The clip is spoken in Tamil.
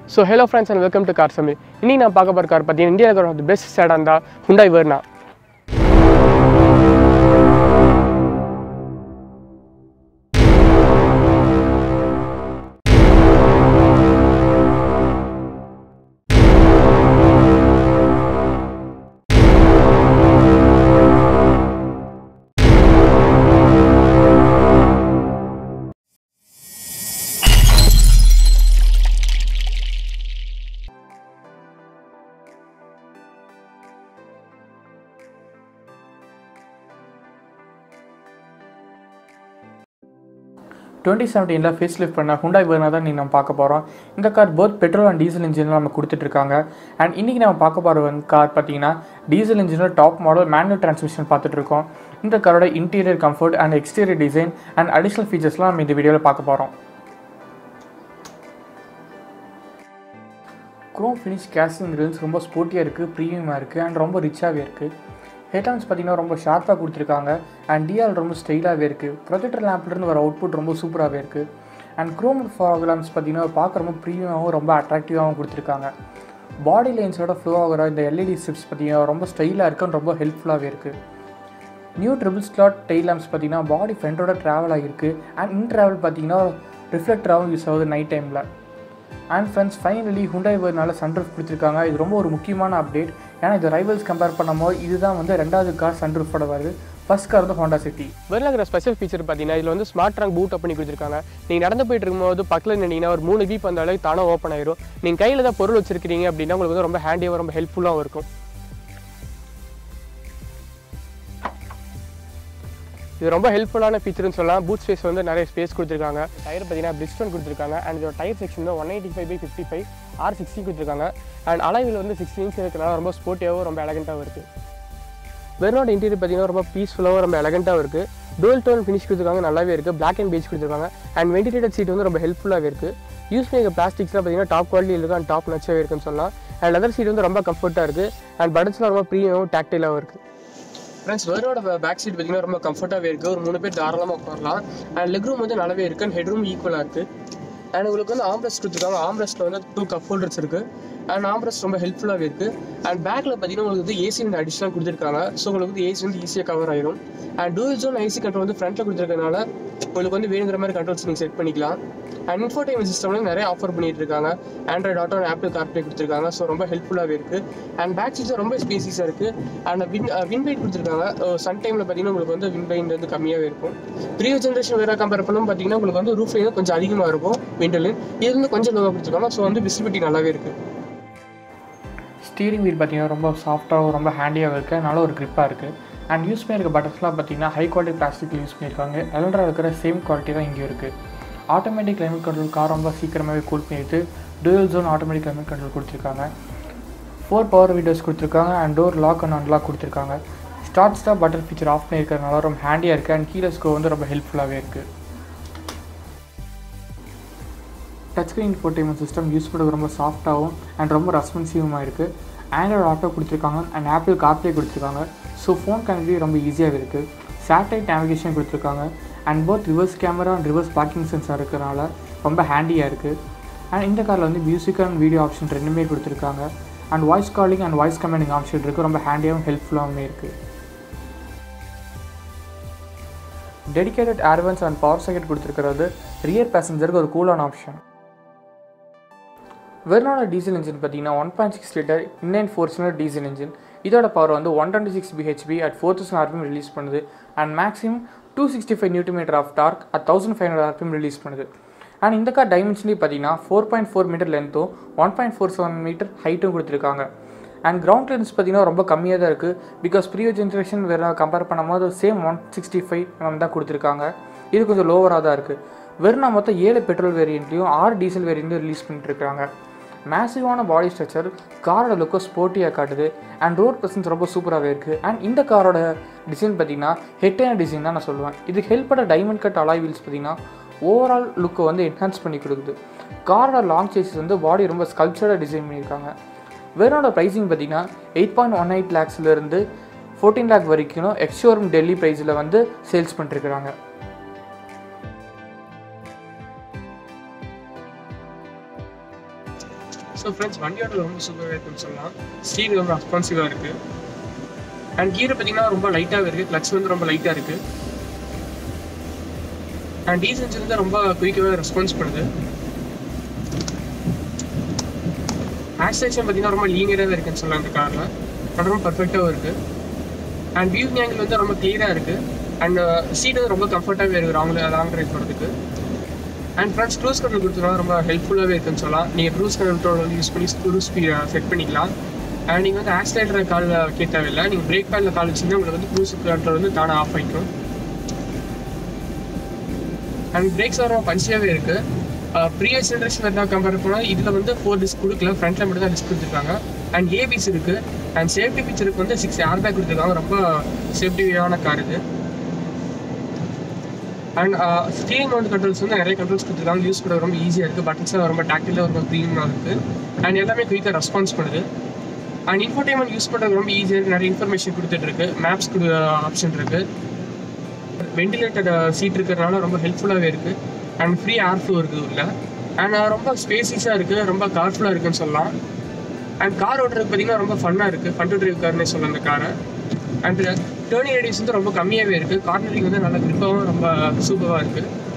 so hello friends and welcome to car சமி இன்னைக்கு நான் பார்க்க போகிற கார் பார்த்தீங்கன்னா இந்தியாவில் ஒரு பெஸ்ட் சேடாக இருந்தால் ஹுண்டாய் வேர்னா டுவெண்ட்டி செவன்டீனில் ஃபேஸ் லிஃப்ட் பண்ண ஹுண்டாய் வேர்னா தான் நீ நம்ம பார்க்க போகிறோம் இந்த car both petrol and diesel இன்ஜினில் நம்ம கொடுத்துட்ருக்காங்க அண்ட் இன்றைக்கி நம்ம பார்க்க போகிற வந்து கார் பார்த்தீங்கன்னா டீசல் இன்ஜினில் டாப் மாடல் மேனுவல் டிரான்ஸ்மிஷன் பார்த்துட்ருக்கோம் இந்த காரோட interior comfort and exterior design and additional ஃபீச்சர்ஸ்லாம் நம்ம இந்த வீடியோவில் பார்க்க போகிறோம் க்ரோம் ஃபினிஷ் கேஸ்டிங் கிரில்ஸ் ரொம்ப ஸ்போர்ட்டியாக இருக்குது ப்ரீமியமாக இருக்குது அண்ட் ரொம்ப ரிச்சாகவே இருக்குது ஹெட்லாம்ஸ் பார்த்தீங்கன்னா ரொம்ப ஷார்ப்பாக கொடுத்துருக்காங்க அண்ட் டிஆல் ரொம்ப ஸ்டைலாகவே இருக்குது ப்ரொஜெக்டர் லேம்ப்லேருந்து வர அவுட்புட் ரொம்ப சூப்பராகவே இருக்குது அண்ட் க்ரோம் ஃபாக் லேம்ப்ஸ் பார்த்தீங்கன்னா பார்க்க ரொம்ப ப்ரீமியமாகவும் ரொம்ப அட்ராக்டிவாகவும் கொடுத்துருக்காங்க பாடி லைன்ஸோட ஃப்ளோ ஆகிற இந்த எல்இடி ஸ்ட்ரிப்ஸ் பார்த்தீங்கன்னா ரொம்ப ஸ்டைலாக இருக்குது ரொம்ப ஹெல்ப்ஃபுல்லாகவே இருக்குது new triple slot tail lamps பார்த்தீங்கன்னா பாடி ஃப்ரண்ட்டோட ட்ராவல் ஆகிருக்கு அண்ட் இன் ட்ராவல் பார்த்தீங்கன்னா ரிஃப்ளெக்டராகவும் யூஸ் ஆகுது நைட் டைமில் அண்ட் ஃப்ரெண்ட்ஸ் ஃபைனலி ஹுண்டாய் வேர்னால சன்ரூஃப் கொடுத்துருக்காங்க இது ரொம்ப ஒரு முக்கியமான அப்டேட் ஏன்னா இது ரைவல்ஸ் கம்பேர் பண்ணும்போது இதுதான் வந்து ரெண்டாவது கார் சன்ரூஃபோட வருது ஃபர்ஸ்ட் கார் வந்து ஹோண்டா சிட்டி வேர்னில் இருக்கிற ஸ்பெஷல் ஃபீச்சர் பார்த்தீங்கன்னா இதில் வந்து ஸ்மார்ட் ட்ராங்க் பூட் பண்ணி கொடுத்துருக்காங்க நீங்கள் நடந்து போயிட்டு இருக்கும்போது பக்கத்தில் நின்னீங்கன்னா ஒரு மூணு வீப் அந்த அளவுக்கு தானே ஓப்பன் ஆயிரும் நீங்கள் கையில் தான் பொருள் வச்சிருக்கீங்க அப்படின்னா உங்களுக்கு வந்து ரொம்ப ஹேண்டியாக ரொம்ப ஹெல்ப்ஃபுல்லாகவும் இருக்கும் இது ரொம்ப ஹெல்ப்ஃபுல்லான ஃபீச்சர்னு சொல்லலாம் பூட் ஸ்பேஸ் வந்து நிறைய ஸ்பேஸ் கொடுத்துருக்காங்க டயர் பார்த்தீங்கன்னா பிரிஸ்டோன் கொடுத்துருக்காங்க அண்ட் இதோட டயர் செக்ஷன் வந்து one eighty five by fifty five R sixty கொடுத்துருக்காங்க அண்ட் அலைவில் வந்து சிக்ஸ்டி இன்ச் இருக்கிறனால ரொம்ப ஸ்போர்ட்டியாகவும் ரொம்ப எலகண்ட்டாகவும் இருக்குது வெர்னோட இன்டீரியர் பார்த்தீங்கன்னா ரொம்ப பீஸ்ஃபுல்லாகவும் ரொம்ப எலகண்ட்டாகவும் இருக்குது டோல் டோன் ஃபினிஷ் கொடுத்துருக்காங்க நல்லாவே இருக்குது பிளாக் அண்ட் பேஜ் கொடுத்துருக்காங்க அண்ட் வென்டிலேட்டட் சீட் வந்து ரொம்ப ஹெல்ப்ஃபுல்லாகவே இருக்குது யூஸ் பண்ணிக்க பிளாஸ்டிக்ஸ்லாம் பார்த்தீங்கன்னா டாப் குவாலிட்டியில் இருக்குது அண்ட் டாப் நச்சாகவே இருக்குன்னு சொல்லலாம் அண்ட் லெதர் சீட் வந்து ரொம்ப கம்ஃபர்ட்டாக இருக்குது அண்ட் பட்டன்ஸ்லாம் ரொம்ப ப்ரீமியமும் டேக்டைலாகவும் இருக்குது ஃப்ரெண்ட்ஸ் வேரோட பேக் சீட் பார்த்தீங்கன்னா ரொம்ப கம்ஃபர்ட்டாகவே இருக்குது ஒரு மூணு பேர் தாராளமாக உட்காரலாம் அண்ட் லெக் ரூம் வந்து நல்லாவே இருக்குது அண்ட் ஹெட் ரூம் ஈக்குவலாக இருக்குது அண்ட் உங்களுக்கு வந்து ஆம்ரெஸ்ட் கொடுத்துருக்காங்க ஆம்ரெஸ்ட்டில் வந்து டூ கப் ஹோல்டர்ஸ் இருக்குது அண்ட் ஆம்ரெஸ்ட் ரொம்ப ஹெல்ப்ஃபுல்லாகவே இருக்குது அண்ட் பேக்கில் பார்த்தீங்கன்னா உங்களுக்கு வந்து ஏசி வந்து அடிஷனல் கொடுத்துருக்காங்க ஸோ உங்களுக்கு வந்து ஏசி வந்து ஈஸியாக கவர் ஆயிரும் and dual zone AC control வந்து ஃப்ரண்ட்டில் கொடுத்துருக்கனால உங்களுக்கு வந்து வேணுங்கிற மாதிரி கண்ட்ரோல்ஸ் நீங்கள் செட் பண்ணிக்கலாம் அண்ட் இன்ஃபோடைன்மெண்ட் சிஸ்டம்ல நிறைய ஆஃபர் பண்ணிட்டு இருக்காங்க ஆண்ட்ராய்ட் ஆட்டோ ஆப்பிள் கார்ப்ளே கொடுத்துருக்காங்க ஸோ ரொம்ப ஹெல்ப்ஃபுல்லாகவே இருக்குது அண்ட் பேக் சீட்ஸும் ரொம்ப ஸ்பேசிஸாக இருக்குது அண்ட் வின் வின் வெயிட் கொடுத்துருக்காங்க சன் டைமில் பார்த்தீங்கன்னா உங்களுக்கு வந்து வின் வெயிட் வந்து கம்மியாகவே இருக்கும் ப்ரீவியஸ் ஜென்ரேஷன் வேறு கம்பேர் பண்ணும் பார்த்தீங்கன்னா உங்களுக்கு வந்து ரூஃப் லைன் கொஞ்சம் அதிகமாக இருக்கும் விண்டர்லின் இது வந்து கொஞ்சம் லோவாக கொடுத்துருக்காங்க ஸோ வந்து விசிபிலிட்டி நல்லாவே இருக்குது ஸ்டீரிங் வீல் பார்த்தீங்கன்னா ரொம்ப சாஃப்டாகவும் ரொம்ப ஹேண்டியாக இருக்குது நல்ல ஒரு க்ரிப்பாக இருக்குது அண்ட் யூஸ் பண்ணியிருக்க பட்டர்ஸ்லாம் பார்த்தீங்கன்னா ஹை குவாலிட்டி பிளாஸ்டிக் யூஸ் பண்ணியிருக்காங்க எலக்ட்ரா இருக்கிற சேம் குவாலிட்டி தான் இங்கே இருக்குது ஆட்டோமேட்டிக் கிளைமேட் கண்ட்ரோல் கார் ரொம்ப சீக்கிரமாகவே கூல் பண்ணிட்டு dual zone automatic climate control கொடுத்துருக்காங்க ஃபோர் பவர் விண்டோஸ் கொடுத்துருக்காங்க and door lock and unlock கொடுத்துருக்காங்க start stop button feature off பண்ணியிருக்கிறதுனால ரொம்ப ஹேண்டியாக இருக்குது அண்ட் கீழே ஸ்கோ வந்து ரொம்ப ஹெல்ப்ஃபுல்லாகவே இருக்குது touch screen infotainment system use பண்ணுறது ரொம்ப சாஃப்டாகவும் அண்ட் ரொம்ப ரெஸ்பான்சிவாக இருக்குது ஆண்ட்ராய்டு ஆட்டோ கொடுத்துருக்காங்க அண்ட் ஆப்பிள் கார்ப்ளே கொடுத்துருக்காங்க ஸோ ஃபோன் கனெக்டிவிட்டி ரொம்ப ஈஸியாகவே இருக்குது சேட்டலைட் நேவிகேஷன் கொடுத்துருக்காங்க and both reverse camera and reverse parking sensor இருக்கிறனால ரொம்ப ஹேண்டியாக இருக்குது அண்ட் இந்த காரில் வந்து மியூசிக் அண்ட் வீடியோ ஆப்ஷன் ரெண்டுமே கொடுத்துருக்காங்க and voice calling and voice commanding option இருக்குது ரொம்ப ஹேண்டியாகவும் ஹெல்ப்ஃபுல்லாகவும் இருக்குது dedicated air vents and power socket கொடுத்துருக்கிறது ரியர் பேசஞ்சருக்கு ஒரு கூலான ஆப்ஷன் வெர்னால டீசல் இன்ஜின் பார்த்தீங்கன்னா ஒன் பாயிண்ட் சிக்ஸ் லிட்டர் இன்னைன் ஃபோர் சிலிண்டர் டீசல் இன்ஜின் இதோட பவர் வந்து one twenty six BHP at four thousand RPM release பண்ணுது and maximum two sixty five newton metre of torque at thousand five hundred RPM release பண்ணுது அண்ட் இந்த கார் டைமென்ஷன்லி பார்த்தீங்கன்னா ஃபோர் பாயிண்ட் ஃபோர் மீட்டர் லென்த்தும் one point four seven metre ஹைட்டும் கொடுத்துருக்காங்க அண்ட் கிரவுண்ட் கிளியரன்ஸ் பார்த்தீங்கன்னா ரொம்ப கம்மியாக தான் இருக்குது பிகாஸ் ப்ரீவியஸ் ஜென்ரேஷன் வேறு கம்பேர் பண்ணும்போது same one sixty five mm தான் கொடுத்துருக்காங்க இது கொஞ்சம் லோவராக தான் இருக்குது வெறும் மொத்தம் ஏழு பெட்ரோல் வேரியண்ட்லையும் ஆறு டீசல் வேரியண்ட்லையும் ரிலீஸ் பண்ணிட்டு இருக்காங்க மேசிவான பாடி ஸ்ட்ரக்சர் காரோட லுக்கை ஸ்போர்ட்டியாக காட்டுது அண்ட் ரோட் ப்ரெசன்ஸ் ரொம்ப சூப்பராகவே இருக்குது அண்ட் இந்த காரோட டிசைன் பார்த்தீங்கன்னா ஹெட்டான டிசைன் தான் நான் சொல்லுவேன் இதுக்கு ஹெல்ப் பண்ண டைமண்ட் கட் அலாய் வீல்ஸ் பார்த்தீங்கன்னா ஓவரால் லுக்கை வந்து என்ஹான்ஸ் பண்ணி கொடுக்குது காரோட லாங் சேஸஸ் வந்து பாடி ரொம்ப ஸ்கல்ச்சராக டிசைன் பண்ணியிருக்காங்க வேறோட ப்ரைஸிங் பார்த்தீங்கன்னா எயிட் பாயிண்ட் ஒன் எயிட் லேக்ஸ்லேருந்து ஃபோர்டீன் லேக் வரைக்கும் எக்ஷோரூம் டெல்லி ப்ரைஸில் வந்து சேல்ஸ் பண்ணிருக்கிறாங்க ஸோ ஃப்ரெண்ட்ஸ் வண்டியோட ரொம்ப சூப்பராக இருக்குன்னு சொல்லலாம் ஸ்டீல் ரொம்ப ரெஸ்பான்சிவாக இருக்குது அண்ட் கீரை பார்த்தீங்கன்னா ரொம்ப லைட்டாகவே இருக்குது கிளச் வந்து ரொம்ப லைட்டாக இருக்குது அண்ட் டீசல் இன்ஜின் வந்து ரொம்ப குயிக்காகவே ரெஸ்பான்ஸ் பண்ணுது ஆக்சிலேஷன் பார்த்தீங்கன்னா ரொம்ப லீனியராகவே இருக்குன்னு சொல்லலாம் அந்த காரில் அது ரொம்ப பர்ஃபெக்டாகவும் இருக்குது அண்ட் வியூ ஆங்கிள் வந்து ரொம்ப கிளியராக இருக்குது அண்ட் சீட் வந்து ரொம்ப கம்ஃபர்ட்டாகவே இருக்குது லாங் லாங் ட்ரைவ் போகிறதுக்கு அண்ட் ஃப்ரெண்ட்ஸ் க்ரூஸ் கண்ட்ரோல் கொடுத்துருவாங்க ரொம்ப ஹெல்ப்ஃபுல்லாகவே இருக்குன்னு சொல்லலாம் நீங்கள் க்ரூஸ் கண்ட்ரோல் வந்து யூஸ் பண்ணி க்ரூஸ் ஸ்பீட் செட் பண்ணிக்கலாம் அண்ட் நீங்கள் வந்து ஆக்சிலேட்டர் காலில் கேட்க தேவையில்லை நீங்கள் பிரேக் பேடில் கால் வச்சிங்கன்னா உங்களுக்கு வந்து க்ரூஸ் கண்ட்ரோல் வந்து தானாக ஆஃப் ஆகிக்கும் அண்ட் பிரேக்ஸ் ரொம்ப பஞ்சியாகவே இருக்குது ப்ரீவியஸ் ஜென்ரேஷன் எதாவது கம்பேர் பண்ணால் இதில் வந்து ஃபோர் டிஸ்க் கொடுக்கல ஃப்ரண்ட்டில் மட்டும் தான் டிஸ்க் கொடுத்துருக்காங்க அண்ட் ஏபிஸ் இருக்குது அண்ட் சேஃப்டி ஃபீச்சருக்கு வந்து சிக்ஸ் ஏர் பேக் கொடுத்துருக்காங்க ரொம்ப சேஃப்டியான கார் இது அண்ட் ஸ்டீரிங் மவுண்ட் கண்ட்ரோல்ஸ் வந்து நிறைய கண்ட்ரோல்ஸ் கொடுத்துருக்காங்க யூஸ் பண்ண ரொம்ப ஈஸியாக இருக்குது பட்டன்ஸ்லாம் ரொம்ப டாக்டிலாக ரொம்ப ப்ரீமியமாக இருக்குது அண்ட் எல்லாமே குயிக்காக ரெஸ்பான்ஸ் பண்ணுது அண்ட் இன்ஃபோடைன்மெண்ட் யூஸ் பண்ணுறது ரொம்ப ஈஸியாக இருக்குது நிறைய இன்ஃபர்மேஷன் கொடுத்துட்ருக்கு மேப்ஸ் கொடு ஆப்ஷன் இருக்குது வெண்டிலேட்டட் சீட் இருக்கிறதுனால ரொம்ப ஹெல்ப்ஃபுல்லாகவே இருக்குது அண்ட் ஃப்ரீ ஏர் ஃப்ளோ இருக்குது உள்ள அண்ட் ரொம்ப ஸ்பேசிஸாக இருக்குது ரொம்ப கார்ஃபுல்லாக இருக்குன்னு சொல்லலாம் அண்ட் கார் ஓட்டுறதுக்கு பார்த்தீங்கன்னா ரொம்ப ஃபன்னாக இருக்குது ஃபன் டு டிரைவ் கார்னே சொல்லலாம் அந்த காரை அண்ட் டேர்னிங் ரேடியஸ் வந்து ரொம்ப கம்மியாகவே இருக்குது கார்னரிங் வந்து நல்ல கிரிப்பாகவும் ரொம்ப சூப்பராக இருக்குது